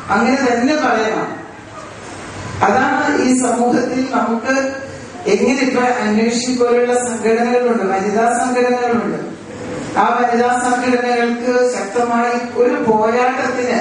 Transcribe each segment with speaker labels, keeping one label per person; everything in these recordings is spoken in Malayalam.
Speaker 1: അങ്ങനെ തന്നെ പറയണം അതാണ് ഈ സമൂഹത്തിൽ നമുക്ക് എങ്ങനെ ഇപ്പൊ അന്വേഷിക്കും പോലുള്ള സംഘടനകളുണ്ട് വനിതാ സംഘടനകളുണ്ട് ആ വനിതാ സംഘടനകൾക്ക് ശക്തമായി ഒരു പോരാട്ടത്തിന്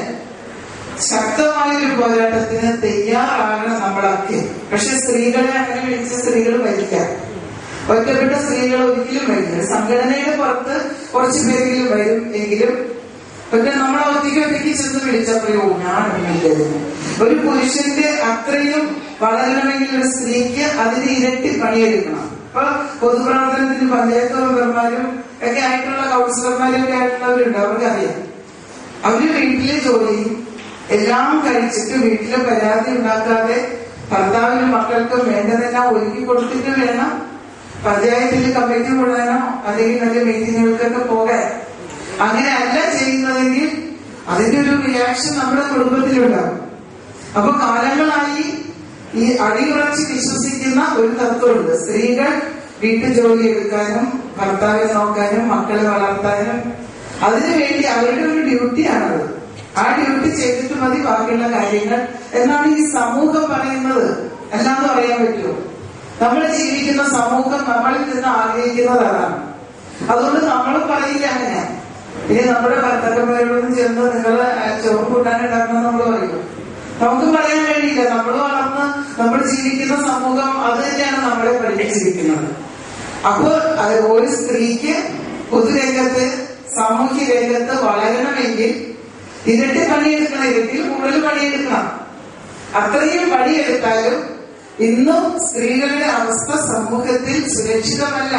Speaker 1: ശക്തമായ ഒരു പോരാട്ടത്തിന് തയ്യാറാകണം നമ്മളൊക്കെ പക്ഷെ സ്ത്രീകളെ അങ്ങനെ വിളിച്ച സ്ത്രീകൾ വരിക്കാം ഒറ്റപ്പെട്ട സ്ത്രീകൾ ഒരിക്കലും വരില്ല സംഘടനയുടെ പുറത്ത് കുറച്ച് പേരെങ്കിലും വരും എങ്കിലും പക്ഷെ നമ്മളെ ഒറ്റയ്ക്ക് ഒറ്റയ്ക്ക് ചെന്ന് വിളിച്ചപ്പോഴോ ഞാൻ ഒന്നുമില്ലതിന് ഒരു പുരുഷന്റെ അത്രയും വളരണമെങ്കിൽ ഒരു സ്ത്രീക്ക് അതിന് ഇരട്ടി പണിയെടുക്കണം അപ്പൊ പൊതുപ്രവർത്തനത്തിന് പഞ്ചായത്ത് മെമ്പർമാരും ഒക്കെ ആയിട്ടുള്ള കൗൺസിലർമാരും ഒക്കെ ആയിട്ടുള്ളവരുണ്ട് അവർക്കറിയാം അവര് വീട്ടിലെ ജോലിയും എല്ലാം കഴിച്ചിട്ട് വീട്ടിലെ പരാതി ഉണ്ടാക്കാതെ ഭർത്താവിനും മക്കൾക്കും വേണ്ടതെല്ലാം ഒരുക്കി കൊടുത്തിട്ട് വേണം പഞ്ചായത്തിൽ കമ്മിറ്റി കൂടാനോ അല്ലെങ്കിൽ മറ്റു മീറ്റിങ്ങുകൾക്കൊക്കെ പോകാൻ അങ്ങനെ അല്ല ചെയ്യുന്നതെങ്കിൽ അതിന്റെ ഒരു റിയാക്ഷൻ നമ്മുടെ കുടുംബത്തിലുണ്ടാകും അപ്പൊ കാലങ്ങളായി ഈ അടിയുറച്ച് വിശ്വസിക്കുന്ന ഒരു തത്വമുണ്ട് സ്ത്രീകൾ വീട്ടു ജോലി എടുക്കാനും ഭർത്താവിനെ നോക്കാനും മക്കളെ വളർത്താനും അതിനുവേണ്ടി അവരുടെ ഒരു ഡ്യൂട്ടിയാണത് ആ ഡ്യൂട്ടി ചെയ്തിട്ട് മതി ബാക്കിയുള്ള കാര്യങ്ങൾ എന്നാണ് ഈ സമൂഹം പറയുന്നത് അല്ലാന്ന് പറയാൻ പറ്റുമോ നമ്മൾ ജീവിക്കുന്ന സമൂഹം നമ്മളിൽ നിന്ന് ആഗ്രഹിക്കുന്നത് അതാണ് അതുകൊണ്ട് നമ്മൾ പറയില്ല അങ്ങനെ ഇനി നമ്മുടെ ഭർത്താക്കന്മാരോടും ചെന്ന് നിങ്ങൾ ചോറ് കൂട്ടാനുണ്ടാക്കണം നമ്മൾ പറയും നമുക്ക് പറയാൻ കഴിയില്ല നമ്മൾ വളർന്ന് നമ്മൾ ജീവിക്കുന്ന സമൂഹം അത് തന്നെയാണ് നമ്മളെ പഠിപ്പിച്ചിരിക്കുന്നത് അപ്പോൾ അത് ഒരു സ്ത്രീക്ക് പൊതുരംഗത്ത് സാമൂഹ്യ രംഗത്ത് വളരണമെങ്കിൽ ഇരട്ടി പണിയെടുക്കണം ഇരട്ടിയിൽ കൂടുതൽ പണിയെടുക്കണം അത്രയും പണിയെടുത്താലും ഇന്നും സ്ത്രീകളുടെ അവസ്ഥ സമൂഹത്തിൽ സുരക്ഷിതമല്ല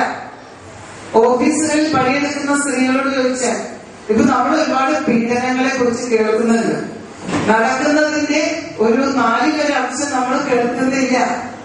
Speaker 1: ഓഫീസുകളിൽ പണിയെടുക്കുന്ന സ്ത്രീകളോട് ചോദിച്ചാൽ ഇപ്പൊ നമ്മൾ ഒരുപാട് പീഡനങ്ങളെ കുറിച്ച് കേൾക്കുന്നുണ്ട് നടക്കുന്നതിന്റെ ഒരു നാലിലൊരു അംശം നമ്മൾ കേൾക്കുന്നില്ല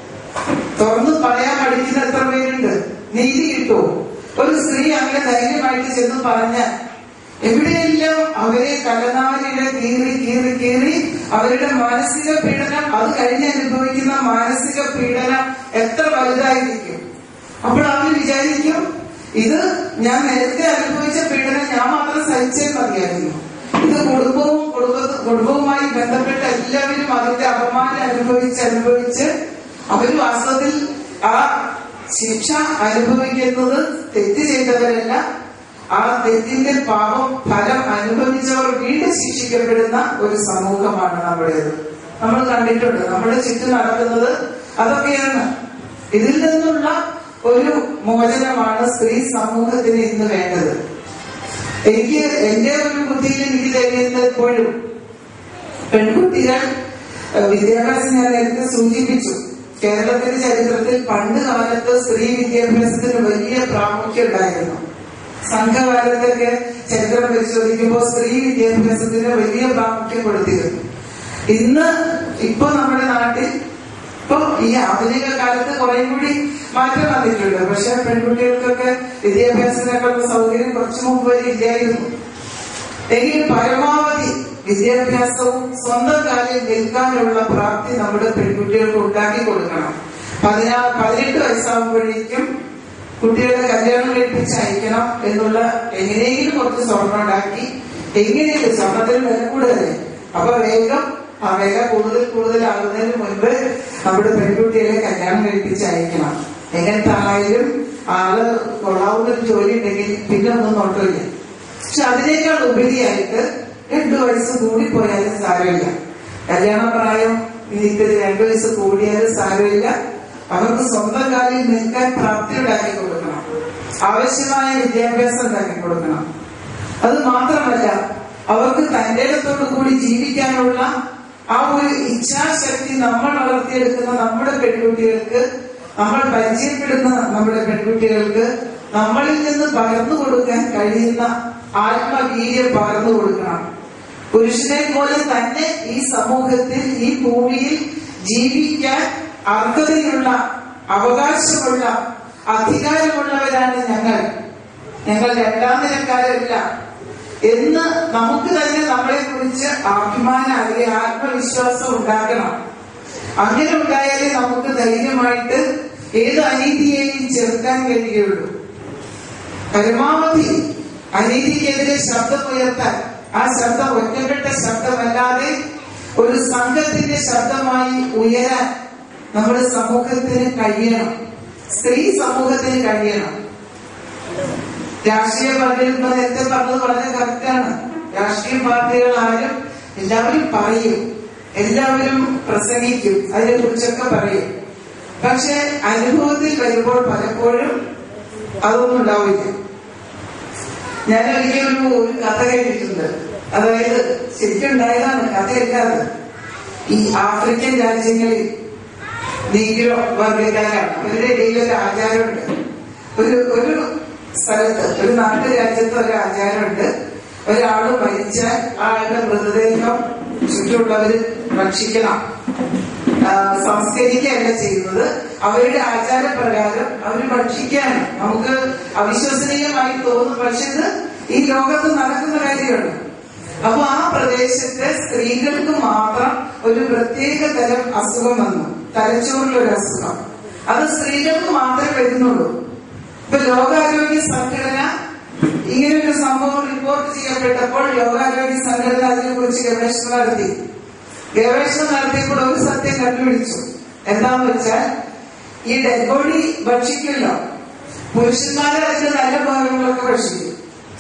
Speaker 1: തുറന്നു പറയാൻ പഠിക്കുന്ന എത്ര പേരുണ്ട് നീതി കിട്ടുമോ ഒരു സ്ത്രീ അങ്ങനെ ധൈര്യമായിട്ട് ചെന്ന് പറഞ്ഞാൽ എവിടെയെല്ലാം അവരെ തലനാരിഴ കീറി കീറി കീറി അവരുടെ മാനസിക പീഡനം അത് കഴിഞ്ഞ് അനുഭവിക്കുന്ന മാനസിക പീഡനം എത്ര വലുതായിരിക്കും അപ്പോൾ അവർ വിചാരിക്കും ഇത് ഞാൻ നേരത്തെ അനുഭവിച്ച പീഡനം ഞാൻ മാത്രം സഹിച്ചേ മതിയായിരുന്നു ഇത് കുടുംബവും കുടുംബ കുടുംബവുമായി ബന്ധപ്പെട്ട എല്ലാവരും അതിന്റെ അപമാനം അനുഭവിച്ച് അനുഭവിച്ച് അവർ വാസ്തവത്തിൽ ആ ശിക്ഷ അനുഭവിക്കുന്നത് തെറ്റ് ചെയ്തവരല്ല ആ തെറ്റിന്റെ പാപം ഫലം അനുഭവിച്ചവർ വീണ്ടും ശിക്ഷിക്കപ്പെടുന്ന ഒരു സമൂഹമാണ് നമ്മുടേത് നമ്മൾ കണ്ടിട്ടുണ്ട് നമ്മുടെ ചുറ്റും നടക്കുന്നത് അതൊക്കെയാണ് ഇതിൽ നിന്നുള്ള ഒരു മോചനമാണ് സ്ത്രീ സമൂഹത്തിന് ഇന്ന് വേണ്ടത് എനിക്ക് എന്റെ ഒരു ബുദ്ധിയിൽ എനിക്ക് കഴിയുന്നത് എപ്പോഴും പെൺകുട്ടികൾ ഏഹ്, വിദ്യാഭ്യാസം ഞാൻ നേരത്തെ സൂചിപ്പിച്ചു കേരളത്തിന്റെ ചരിത്രത്തിൽ പണ്ട് കാലത്ത് സ്ത്രീ വിദ്യാഭ്യാസത്തിന് വലിയ പ്രാമുഖ്യം ഉണ്ടായിരുന്നു സംഘകാലത്തൊക്കെ ചരിത്രം പരിശോധിക്കുമ്പോൾ സ്ത്രീ വിദ്യാഭ്യാസത്തിന് വലിയ പ്രാമുഖ്യം കൊടുത്തിരുന്നു ഇന്ന് ഇപ്പൊ നമ്മുടെ നാട്ടിൽ ഇപ്പൊ ഈ ആധുനിക കാലത്ത് കുറെ കൂടി മാറ്റം വന്നിട്ടുണ്ട് പക്ഷെ പെൺകുട്ടികൾക്കൊക്കെ വിദ്യാഭ്യാസത്തിനൊക്കെയുള്ള സൗകര്യം കുറച്ചു മുമ്പ് വരെ ഇല്ലായിരുന്നു എങ്കിൽ പരമാവധി വിദ്യാഭ്യാസവും സ്വന്തം കാലിൽ നിൽക്കാനുള്ള പ്രാപ്തി നമ്മുടെ പെൺകുട്ടികൾക്ക് ഉണ്ടാക്കി കൊടുക്കണം പതിനാ പതിനെട്ട് വയസ്സാകുമ്പോഴേക്കും കുട്ടികളെ കല്യാണം കഴിപ്പിച്ച് അയക്കണം എന്നുള്ള എങ്ങനെയെങ്കിലും കുറച്ച് സ്വർണം ഉണ്ടാക്കി എങ്ങനെയെങ്കിലും സ്വർണത്തിന് വില കൂടുതലേ അപ്പൊ വേഗം ആ വില കൂടുതൽ കൂടുതലാകുന്നതിന് മുൻപ് നമ്മുടെ പെൺകുട്ടികളെ കല്യാണം കഴിപ്പിച്ച് അയക്കണം എങ്ങനത്തെ ആളായാലും ആള് കൊള്ളാവുന്ന ഒരു ജോലി ഉണ്ടെങ്കിൽ പിന്നെ ഒന്നും നോട്ടില്ല പക്ഷെ അതിനേക്കാൾ ഉപരിയായിട്ട് രണ്ടു വയസ്സ് കൂടിപ്പോയാലും സാരമില്ല കല്യാണ പ്രായം ഇനിയിപ്പത് രണ്ടു വയസ്സ് കൂടിയാലും സാരമില്ല അവർക്ക് സ്വന്തം കാലിൽ നിൽക്കാൻ പ്രാപ്തി ഉണ്ടാക്കി കൊടുക്കണം ആവശ്യമായ വിദ്യാഭ്യാസം ഉണ്ടാക്കി കൊടുക്കണം അത് മാത്രമല്ല അവർക്ക് തന്റെ ഇടത്തോടു കൂടി ജീവിക്കാനുള്ള ആ ഒരു ഇച്ഛാശക്തി നമ്മൾ വളർത്തിയെടുക്കുന്ന നമ്മുടെ പെൺകുട്ടികൾക്ക് നമ്മൾ പരിചയപ്പെടുന്ന നമ്മുടെ പെൺകുട്ടികൾക്ക് നമ്മളിൽ നിന്ന് പകർന്നു കൊടുക്കാൻ കഴിയുന്ന ആത്മവീര്യം പകർന്നു കൊടുക്കണം പുരുഷനെ പോലെ തന്നെ ഈ സമൂഹത്തിൽ ഈ ഭൂമിയിൽ ജീവിക്കാൻ അർഹതയുള്ള അവകാശമുള്ള അധികാരമുള്ളവരാണ് ഞങ്ങൾ ഞങ്ങൾ രണ്ടാം നിലക്കാരല്ല എന്ന് നമുക്ക് തന്നെ നമ്മളെ കുറിച്ച് അഭിമാനം അല്ലെങ്കിൽ ആത്മവിശ്വാസം ഉണ്ടാകണം അങ്ങനെ ഉണ്ടായാലേ നമുക്ക് ധൈര്യമായിട്ട് ഏത് അനീതിയെയും ചെറുക്കാൻ കഴിയുള്ളൂ പരമാവധി അനീതിക്കെതിരെ ശബ്ദമുയർത്താൻ ആ ശബ്ദം ഒറ്റപ്പെട്ട ശബ്ദമല്ലാതെ ഒരു സംഘത്തിന്റെ ശബ്ദമായി ഉയരാൻ നമ്മുടെ സമൂഹത്തിന് കഴിയണം സ്ത്രീ സമൂഹത്തിന് കഴിയണം രാഷ്ട്രീയ പാർട്ടികൾ ഇപ്പൊ നേരത്തെ പറഞ്ഞത് വളരെ കറക്റ്റാണ് രാഷ്ട്രീയ പാർട്ടികൾ ആരും എല്ലാവരും പറയും എല്ലാവരും പ്രസംഗിക്കും അതിനെ കുറിച്ചൊക്കെ പറയും പക്ഷെ അനുഭവത്തിൽ വരുമ്പോൾ പലപ്പോഴും അതൊന്നും ഉണ്ടാവില്ല ഞാൻ ഒരിക്കൽ ഒരു ഒരു കഥ കേട്ടിട്ടുണ്ട് അതായത് ശരിക്കും ഉണ്ടായതാണ് കഥയല്ലാതെ ഈ ആഫ്രിക്കൻ രാജ്യങ്ങളിൽ നീഗ്രോ വർഗക്കാരാണ് അവരുടെ ഇടയിൽ ഒരു ആചാരമുണ്ട് ഒരു ഒരു സ്ഥലത്ത് ഒരു നാട്ടുരാജ്യത്ത് ഒരു ആചാരമുണ്ട് ഒരാള് മരിച്ചാൽ ആളുടെ മൃതദേഹം ചുറ്റുമുള്ളവര് ഭക്ഷിക്കണം ആ, സംസ്കരിക്കുകയല്ല ചെയ്യുന്നത് അവരുടെ ആചാരപ്രകാരം അവർ ഭക്ഷിക്കാണ് നമുക്ക് അവിശ്വസനീയമായി തോന്നും പക്ഷെ ഇത് ഈ ലോകത്ത് നടക്കുന്ന കാര്യമാണ് അപ്പൊ ആ പ്രദേശത്തെ സ്ത്രീകൾക്ക് മാത്രം ഒരു പ്രത്യേക തരം അസുഖം വന്നു തലച്ചോറിലൊരു അസുഖം അത് സ്ത്രീകൾക്ക് മാത്രമേ വരുന്നുള്ളൂ ഇപ്പൊ ലോകാരോഗ്യ സംഘടന ഇങ്ങനൊരു സംഭവം റിപ്പോർട്ട് ചെയ്യപ്പെട്ടപ്പോൾ ലോകാരോഗ്യ സംഘടന അതിനെ കുറിച്ച് ഗവേഷണം നടത്തി ഗവേഷണം നടത്തിയപ്പോൾ ഒരു സത്യം കണ്ടുപിടിച്ചു എന്താന്ന് വെച്ചാൽ ഈ ഡെഡ് ബോഡി ഭക്ഷിക്കില്ലോ പുരുഷന്മാരെ അതിന്റെ നല്ല ഭാഗങ്ങളൊക്കെ ഭക്ഷിക്കും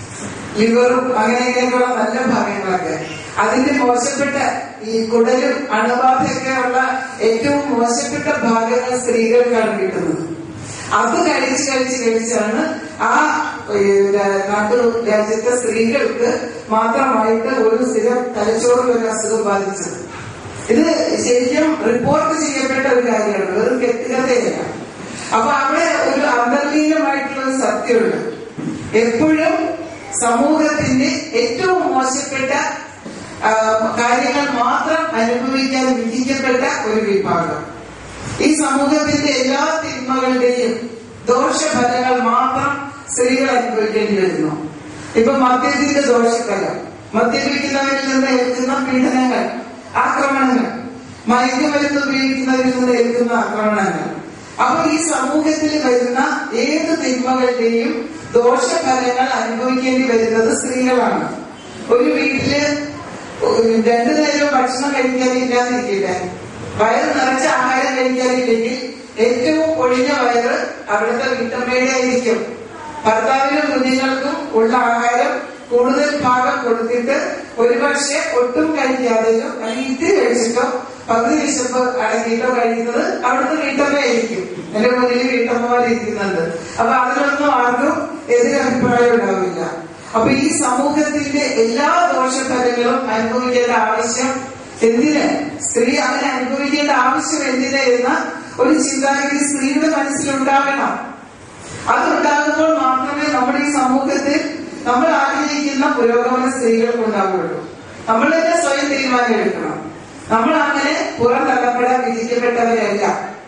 Speaker 1: ലിവറും അങ്ങനെ ഇങ്ങനെയൊക്കെയുള്ള നല്ല ഭാഗങ്ങളൊക്കെ അതിന്റെ മോശപ്പെട്ട ഈ കുടലും അണുബാധയൊക്കെ ഉള്ള ഏറ്റവും മോശപ്പെട്ട ഭാഗങ്ങൾ സ്ത്രീകൾക്കാണ് കിട്ടുന്നത് അത് കഴിച്ച് കഴിച്ച് കഴിച്ചാണ് ആ ഏ, ര- നാട്ടു രാജ്യത്തെ സ്ത്രീകൾക്ക് മാത്രമായിട്ട് ഒരു സ്ഥിരം തലച്ചോറിൽ ഒരു അസുഖം ബാധിച്ചത് ഇത് ശരിക്കും റിപ്പോർട്ട് ചെയ്യപ്പെട്ട ഒരു കാര്യമാണ് വെറും കെട്ടുകഥയല്ല അപ്പൊ അവിടെ ഒരു അന്തർലീനമായിട്ടുള്ള ഒരു സത്യമുണ്ട് എപ്പോഴും സമൂഹത്തിന്റെ ഏറ്റവും മോശപ്പെട്ട ആ, കാര്യങ്ങൾ മാത്രം അനുഭവിക്കാൻ വിധിക്കപ്പെട്ട ഒരു വിഭാഗം ഈ സമൂഹത്തിന്റെ എല്ലാ തിന്മകളുടെയും ദോഷഫലങ്ങൾ മാത്രം സ്ത്രീകൾ അനുഭവിക്കേണ്ടി വരുന്നു ഇപ്പൊ മദ്യത്തിന്റെ ദോഷഫലം മദ്യപിക്കുന്നവരിൽ നിന്ന് ഏൽക്കുന്ന പീഡനങ്ങൾ ആക്രമണങ്ങൾ മയക്കുമരുന്ന് ഉപയോഗിക്കുന്നവരിൽ നിന്ന് ഏൽക്കുന്ന ആക്രമണങ്ങൾ അപ്പൊ ഈ സമൂഹത്തിൽ വരുന്ന ഏത് തിന്മകളുടെയും ദോഷഫലങ്ങൾ അനുഭവിക്കേണ്ടി വരുന്നത് സ്ത്രീകളാണ് ഒരു വീട്ടില് രണ്ടു നേരം ഭക്ഷണം കഴിക്കാനില്ലാതിരിക്കട്ടെ വയറ് നിറച്ച ആഹാരം കഴിക്കാനില്ലെങ്കിൽ ഏറ്റവും ഒഴിഞ്ഞ വയറ് അവിടുത്തെ വീട്ടമ്മയുടെ ആയിരിക്കും ഭർത്താവിനും കുഞ്ഞുങ്ങൾക്കും ഉള്ള ആഹാരം കൂടുതൽ ഭാഗം കൊടുത്തിട്ട് ഒരുപക്ഷെ ഒട്ടും കഴിക്കാതെയോ അല്ലെങ്കിൽ ഇത്തിരി കഴിച്ചിട്ടോ പകുതി വിശപ്പ് അടങ്ങിയിട്ടോ കഴിക്കുന്നത് അവിടുത്തെ വീട്ടമ്മയായിരിക്കും എന്റെ മുന്നിൽ വീട്ടമ്മമാരിയ്ക്കുന്നുണ്ട് അപ്പൊ അതിനൊന്നും ആർക്കും എതിരഭിപ്രായം ഉണ്ടാവില്ല അപ്പൊ ഈ സമൂഹത്തിന്റെ എല്ലാ ദോഷഫലങ്ങളും അനുഭവിക്കേണ്ട ആവശ്യം എന്തിന് സ്ത്രീ അങ്ങനെ അനുഭവിക്കേണ്ട ആവശ്യം എന്തിന് എന്ന ഒരു ചിന്താഗതി സ്ത്രീയുടെ മനസ്സിലുണ്ടാകണം അതുണ്ടാകുമ്പോൾ മാത്രമേ നമ്മുടെ ഈ സമൂഹത്തിൽ നമ്മൾ ആഗ്രഹിക്കുന്ന പുരോഗമന സ്ത്രീകൾക്ക് ഉണ്ടാവുകയുള്ളൂ നമ്മൾ തന്നെ സ്വയം തീരുമാനം എടുക്കണം നമ്മൾ അങ്ങനെ പുറന്തള്ളപ്പെടാൻ വിധിക്കപ്പെട്ടവരല്ല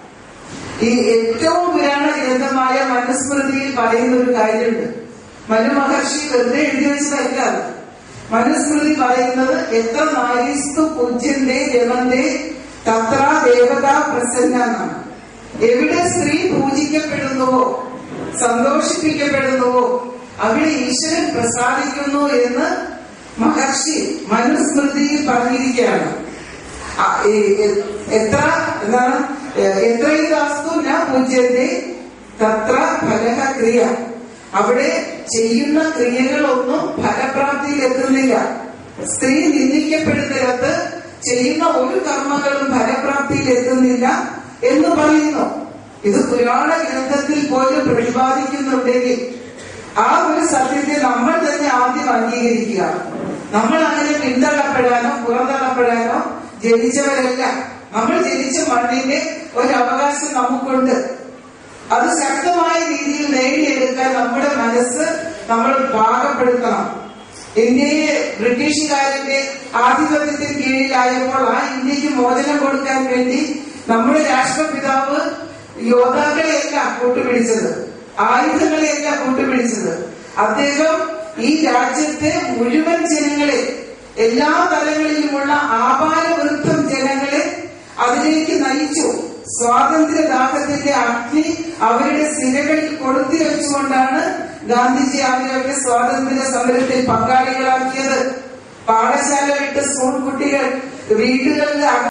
Speaker 1: ഈ ഏറ്റവും പുരാണ ഗ്രന്ഥമായ മനുസ്മൃതിയിൽ പറയുന്ന ഒരു കാര്യമുണ്ട് മനു മഹർഷി വെറുതെ എഴുതി വെച്ചതല്ല അത് മനുസ്മൃതി പറയുന്നത് എത്ര നാരീസ്തു പൂജ്യന്റെ രമന്റെ തത്ര ദേവത പ്രസന്ന എന്നാണ് എവിടെ സ്ത്രീ പൂജിക്കപ്പെടുന്നുവോ സന്തോഷിപ്പിക്കപ്പെടുന്നുവോ അവിടെ ഈശ്വരൻ പ്രസാദിക്കുന്നു എന്ന് മഹർഷി മനുസ്മൃതിയിൽ പറഞ്ഞിരിക്കുകയാണ് ആ, ഈ, എ- എത്ര എന്താണ് എ- എത്രയും വാസ്തു ന പൂജ്യത്തെ തത്ര ഫലഹ ക്രിയ അവിടെ ചെയ്യുന്ന ക്രിയകളൊന്നും ഫലപ്രാപ്തിയിൽ എത്തുന്നില്ല സ്ത്രീ നിന്ദിക്കപ്പെടുന്നിടത്ത് ചെയ്യുന്ന ഒരു കർമ്മങ്ങളും ഫലപ്രാപ്തിയിൽ എത്തുന്നില്ല എന്ന് പറയുന്നു ഇത് പുരാണ ഗ്രന്ഥത്തിൽ പോലും പ്രതിപാദിക്കുന്നുണ്ടെങ്കിൽ ആ ഒരു സത്യത്തെ നമ്മൾ തന്നെ ആദ്യം അംഗീകരിക്കുക നമ്മൾ അങ്ങനെ പിന്തള്ളപ്പെടാനോ പുറന്തള്ളപ്പെടാനോ ജനിച്ചവരല്ല നമ്മൾ ജനിച്ച മണ്ണിന്റെ ഒരു അവകാശം നമുക്കുണ്ട് അത് ശക്തമായ രീതിയിൽ നേടിയെടുക്കാൻ നമ്മുടെ മനസ്സ് നമ്മൾ പാകപ്പെടുത്തണം ഇന്ത്യയെ ബ്രിട്ടീഷുകാരന്റെ ആധിപത്യത്തിന് കീഴിലായപ്പോൾ ആ ഇന്ത്യക്ക് മോചനം കൊടുക്കാൻ വേണ്ടി നമ്മുടെ രാഷ്ട്രപിതാവ് യോദ്ധാക്കളെയല്ല കൂട്ടുപിടിച്ചത് ആയുധങ്ങളെയല്ല കൂട്ടുപിടിച്ചത് അദ്ദേഹം ഈ രാജ്യത്തെ മുഴുവൻ ജനങ്ങളെ എല്ലാ തലങ്ങളിലുമുള്ള ആപാലവൃത്തം ജനങ്ങളെ അതിലേക്ക് നയിച്ചു സ്വാതന്ത്ര്യദാഹത്തിന്റെ അഗ്നി അവരുടെ സിരകളിൽ കൊളുത്തി വെച്ചുകൊണ്ടാണ് ഗാന്ധിജി അവരവരുടെ സ്വാതന്ത്ര്യ സമരത്തിൽ പങ്കാളികളാക്കിയത് പാഠശാല വിട്ട് സ്കൂൾ കുട്ടികൾ വീടുകളിൽ